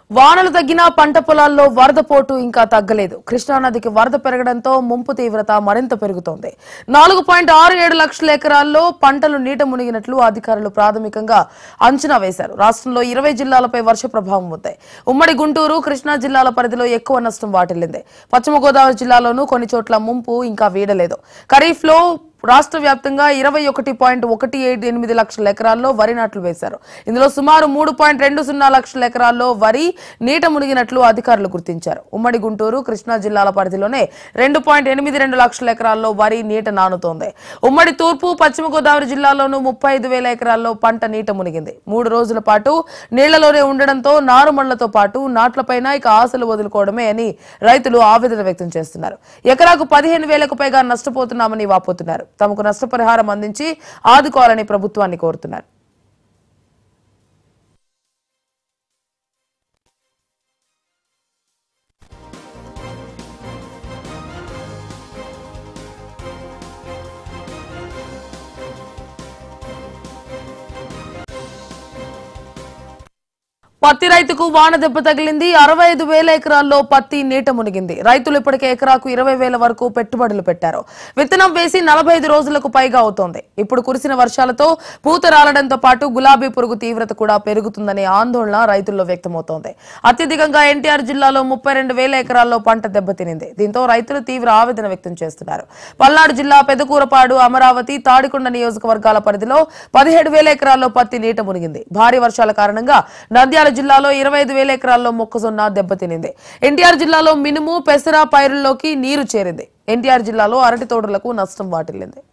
వానలు తగ్గినా పంట పొలాల్లో వరద పోటు ఇంకా తగ్గలేదు కృష్ణానదికి వరద పెరగడంతో ముంపు తీవ్రత మరింత పెరుగుతోంది నాలుగు పాయింట్ ఆరు ఏడు లక్షల ఎకరాల్లో పంటలు నీట మునిగినట్లు అధికారులు ప్రాథమికంగా అంచనా వేశారు రాష్ట్రంలో ఇరవై జిల్లాలపై వర్ష ప్రభావం ఉంది ఉమ్మడి గుంటూరు కృష్ణా జిల్లాల పరిధిలో ఎక్కువ నష్టం వాటిల్లింది పశ్చిమ గోదావరి జిల్లాలోనూ కొన్ని చోట్ల ముంపు ఇంకా వీడలేదు ఖరీఫ్ లో రాష్ట్ర వ్యాప్తంగా ఇరవై ఒకటి పాయింట్ ఒకటి ఏడు ఎనిమిది లక్షల ఎకరాల్లో వరి నాట్లు వేశారు ఇందులో సుమారు మూడు పాయింట్ రెండు సున్నా లక్షల ఎకరాల్లో వరి నీట మునిగినట్లు అధికారులు గుర్తించారు ఉమ్మడి గుంటూరు కృష్ణా జిల్లాల పరిధిలోనే రెండు పాయింట్ ఎనిమిది రెండు లక్షల ఎకరాల్లో వరి నీట నానుతోంది ఉమ్మడి తూర్పు పశ్చిమ గోదావరి జిల్లాలోనూ ముప్పై ఐదు వేల ఎకరాల్లో పంట నీట మునిగింది మూడు రోజుల పాటు నీళ్లలోనే ఉండడంతో నారుమళ్లతో పాటు నాట్లపైన ఇక ఆశలు వదులుకోవడమే అని రైతులు ఆవేదన వ్యక్తం చేస్తున్నారు ఎకరాకు పదిహేను వేలకు పైగా నష్టపోతున్నామని వాపోతున్నారు తమకు నష్టపరిహారం అందించి ఆదుకోవాలని ప్రభుత్వాన్ని కోరుతున్నారు పత్తి రైతుకు వాన దెబ్బ తగిలింది అరవై ఐదు వేల ఎకరాల్లో పత్తి నీట మునిగింది రైతులు ఇప్పటికే ఎకరాకు ఇరవై వేల వరకు పెట్టుబడులు పెట్టారు విత్తనం వేసి నలభై ఐదు రోజులకు పైగా అవుతోంది ఇప్పుడు కురిసిన వర్షాలతో పూత రాలడంతో పాటు గులాబీ పురుగు తీవ్రత కూడా పెరుగుతుందనే ఆందోళన రైతుల్లో వ్యక్తమవుతోంది అత్యధికంగా ఎన్టీఆర్ జిల్లాలో ముప్పై రెండు వేల ఎకరాల్లో పంట దెబ్బతినింది దీంతో రైతులు తీవ్ర ఆవేదన వ్యక్తం చేస్తున్నారు పల్నాడు జిల్లా పెదకూరపాడు అమరావతి తాడికొండ నియోజకవర్గాల పరిధిలో పదిహేడు వేల ఎకరాల్లో పత్తి నీట మునిగింది భారీ వర్షాల కారణంగా నంద్యాల జిల్లాలో ఇరవై ఐదు వేల ఎకరాల్లో మొక్కజొన్న దెబ్బతినింది ఎన్టీఆర్ జిల్లాలో మినుము పెసర పైరుల్లోకి నీరు చేరింది ఎన్టీఆర్ జిల్లాలో అరటి తోటలకు నష్టం వాటిల్లింది